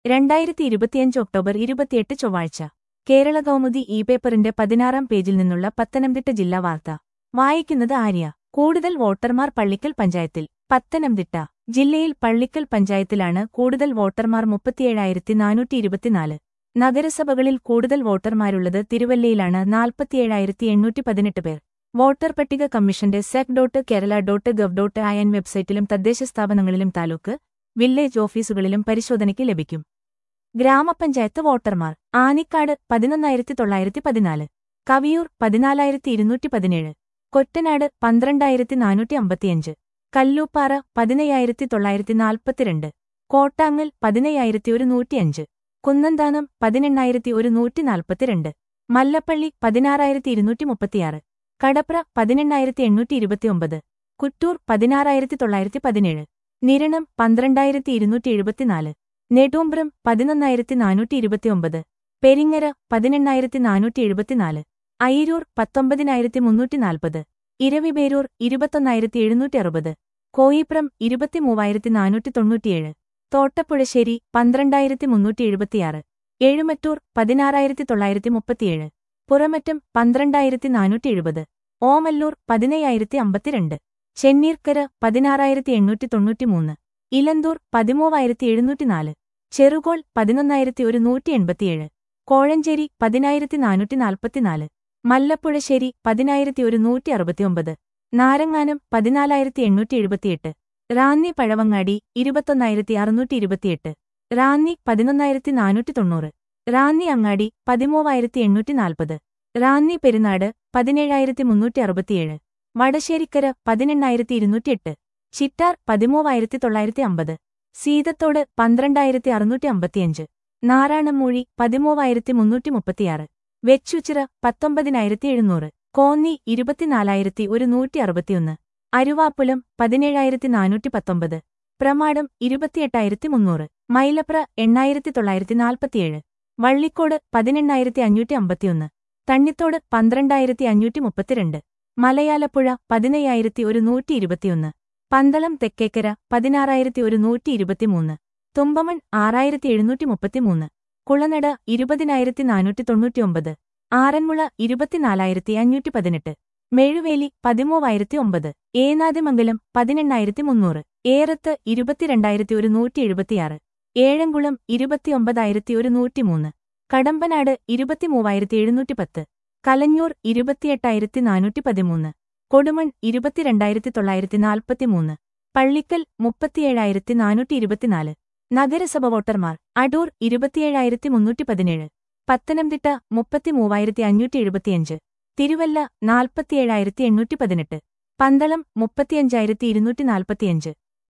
രണ്ടായിരത്തി ഇരുപത്തിയഞ്ച് ഒക്ടോബർ ഇരുപത്തിയെട്ട് ചൊവ്വാഴ്ച കേരള കൗമുദി ഇ പേപ്പറിന്റെ പതിനാറാം പേജിൽ നിന്നുള്ള പത്തനംതിട്ട ജില്ലാ വാർത്ത വായിക്കുന്നത് ആര്യ കൂടുതൽ വോട്ടർമാർ പള്ളിക്കൽ പഞ്ചായത്തിൽ പത്തനംതിട്ട ജില്ലയിൽ പള്ളിക്കൽ പഞ്ചായത്തിലാണ് കൂടുതൽ വോട്ടർമാർ മുപ്പത്തിയേഴായിരത്തി നാനൂറ്റി ഇരുപത്തിനാല് നഗരസഭകളിൽ കൂടുതൽ വോട്ടർമാരുള്ളത് തിരുവല്ലയിലാണ് നാൽപ്പത്തിയേഴായിരത്തി എണ്ണൂറ്റി പതിനെട്ട് പേർ വോട്ടർ പട്ടിക കമ്മീഷന്റെ sec dot Kerala dot gov dot I N വെബ്സൈറ്റിലും തദ്ദേശ സ്ഥാപനങ്ങളിലും താലൂക്ക് വില്ലേജ് ഓഫീസുകളിലും പരിശോധനയ്ക്ക് ലഭിക്കും ഗ്രാമപഞ്ചായത്ത് വോട്ടർമാർ ആനിക്കാട് പതിനൊന്നായിരത്തി തൊള്ളായിരത്തി പതിനാല് കവിയൂർ പതിനാലായിരത്തി ഇരുന്നൂറ്റി പതിനേഴ് കൊറ്റനാട് പന്ത്രണ്ടായിരത്തി നാനൂറ്റി അമ്പത്തിയഞ്ച് കല്ലൂപ്പാറ പതിനയ്യായിരത്തി തൊള്ളായിരത്തി നാൽപ്പത്തിരണ്ട് കോട്ടാങ്ങൽ പതിനയ്യായിരത്തി ഒരു നൂറ്റിയഞ്ച് കുന്നന്താനം പതിനെണ്ണായിരത്തി ഒരു നൂറ്റി നാൽപ്പത്തിരണ്ട് മല്ലപ്പള്ളി പതിനാറായിരത്തി ഇരുന്നൂറ്റി മുപ്പത്തിയാറ് കടപ്ര പതിനെണ്ണായിരത്തി എണ്ണൂറ്റി ഇരുപത്തിയൊമ്പത് കുറ്റൂർ പതിനാറായിരത്തി തൊള്ളായിരത്തി പതിനേഴ് നിരണം പന്ത്രണ്ടായിരത്തി ഇരുന്നൂറ്റി എഴുപത്തിനാല് നെടുമ്പ്രം പതിനൊന്നായിരത്തി നാനൂറ്റി ഇരുപത്തിയൊമ്പത് പെരിങ്ങര പതിനെണ്ണായിരത്തി നാനൂറ്റി എഴുപത്തിനാല് അയിരൂർ പത്തൊമ്പതിനായിരത്തി മുന്നൂറ്റി നാൽപ്പത് ഇരവിപേരൂർ ഇരുപത്തൊന്നായിരത്തി എഴുന്നൂറ്റി അറുപത് കോയിപ്രം ഇരുപത്തിമൂവായിരത്തി നാനൂറ്റി തൊണ്ണൂറ്റിയേഴ് തോട്ടപ്പുഴശ്ശേരി പന്ത്രണ്ടായിരത്തി മുന്നൂറ്റി എഴുപത്തിയാറ് എഴുമറ്റൂർ പതിനാറായിരത്തി തൊള്ളായിരത്തി മുപ്പത്തിയേഴ് പുറമറ്റം പന്ത്രണ്ടായിരത്തി നാനൂറ്റി എഴുപത് ഓമല്ലൂർ പതിനയ്യായിരത്തി അമ്പത്തിരണ്ട് ചെന്നീർക്കര പതിനാറായിരത്തി എണ്ണൂറ്റി തൊണ്ണൂറ്റിമൂന്ന് ഇലന്തൂർ പതിമൂവായിരത്തി എഴുന്നൂറ്റിനാല് ചെറുകോൾ പതിനൊന്നായിരത്തി ഒരു നൂറ്റി എൺപത്തിയേഴ് കോഴഞ്ചേരി പതിനായിരത്തി നാനൂറ്റി നാൽപ്പത്തിനാല് മല്ലപ്പുഴശ്ശേരി പതിനായിരത്തി ഒരു നൂറ്റി അറുപത്തിയൊമ്പത് നാരങ്ങാനം പതിനാലായിരത്തി എണ്ണൂറ്റി എഴുപത്തിയെട്ട് റാന്നി പഴവങ്ങാടി ഇരുപത്തൊന്നായിരത്തി അറുന്നൂറ്റി ഇരുപത്തിയെട്ട് റാന്നി പതിനൊന്നായിരത്തി നാനൂറ്റി തൊണ്ണൂറ് റാന്നി അങ്ങാടി പതിമൂവായിരത്തി എണ്ണൂറ്റി നാൽപ്പത് റാന്നി പെരുന്നാട് പതിനേഴായിരത്തി മുന്നൂറ്റി അറുപത്തിയേഴ് വടശ്ശേരിക്കര പതിനെണ്ണായിരത്തി ഇരുന്നൂറ്റിയെട്ട് ചിറ്റാർ പതിമൂവായിരത്തി തൊള്ളായിരത്തി അമ്പത് സീതത്തോട് പന്ത്രണ്ടായിരത്തി അറുന്നൂറ്റി അമ്പത്തിയഞ്ച് നാരായണമൂഴി പതിമൂവായിരത്തി മുന്നൂറ്റി മുപ്പത്തിയാറ് വെച്ചുച്ചിറ പത്തൊമ്പതിനായിരത്തി എഴുന്നൂറ് കോന്നി ഇരുപത്തിനാലായിരത്തി ഒരു നൂറ്റി അറുപത്തിയൊന്ന് അരുവാപ്പുലം പതിനേഴായിരത്തി നാനൂറ്റി പത്തൊമ്പത് പ്രമാടം ഇരുപത്തിയെട്ടായിരത്തി മുന്നൂറ് മൈലപ്ര എണ്ണായിരത്തി തൊള്ളായിരത്തി നാൽപ്പത്തിയേഴ് വള്ളിക്കോട് പതിനെണ്ണായിരത്തി അഞ്ഞൂറ്റി അമ്പത്തിയൊന്ന് തണ്ണിത്തോട് പന്ത്രണ്ടായിരത്തി അഞ്ഞൂറ്റി മുപ്പത്തിരണ്ട് മലയാലപ്പുഴ പതിനയ്യായിരത്തി ഒരു നൂറ്റി ഇരുപത്തിയൊന്ന് പന്തളം തെക്കേക്കര പതിനാറായിരത്തി ഒരു നൂറ്റി ഇരുപത്തിമൂന്ന് തുമ്പമൺ ആറായിരത്തി എഴുന്നൂറ്റി മുപ്പത്തിമൂന്ന് കുളനട ഇരുപതിനായിരത്തി നാനൂറ്റി തൊണ്ണൂറ്റിയൊമ്പത് ആറന്മുള ഇരുപത്തിനാലായിരത്തി അഞ്ഞൂറ്റി പതിനെട്ട് മെഴുവേലി പതിമൂവായിരത്തി ഒമ്പത് ഏനാദിമംഗലം പതിനെണ്ണായിരത്തി മുന്നൂറ് ഏറത്ത് ഇരുപത്തിരണ്ടായിരത്തി ഒരു നൂറ്റി എഴുപത്തിയാറ് ഏഴംകുളം ഇരുപത്തിയൊമ്പതായിരത്തി ഒരു നൂറ്റിമൂന്ന് കടമ്പനാട് ഇരുപത്തിമൂവായിരത്തി എഴുന്നൂറ്റി പത്ത് കലഞ്ഞൂർ ഇരുപത്തിയെട്ടായിരത്തി നാനൂറ്റി പതിമൂന്ന് കൊടുമൺ ഇരുപത്തിരണ്ടായിരത്തി തൊള്ളായിരത്തി നാൽപ്പത്തിമൂന്ന് പള്ളിക്കൽ മുപ്പത്തിയേഴായിരത്തി നാനൂറ്റി ഇരുപത്തിനാല് നഗരസഭ വോട്ടർമാർ അടൂർ ഇരുപത്തിയേഴായിരത്തി മുന്നൂറ്റി പതിനേഴ് പത്തനംതിട്ട മുപ്പത്തിമൂവായിരത്തി അഞ്ഞൂറ്റി എഴുപത്തിയഞ്ച് തിരുവല്ല നാൽപ്പത്തിയേഴായിരത്തി എണ്ണൂറ്റി പതിനെട്ട് പന്തളം മുപ്പത്തിയഞ്ചായിരത്തി ഇരുന്നൂറ്റി നാൽപ്പത്തിയഞ്ച്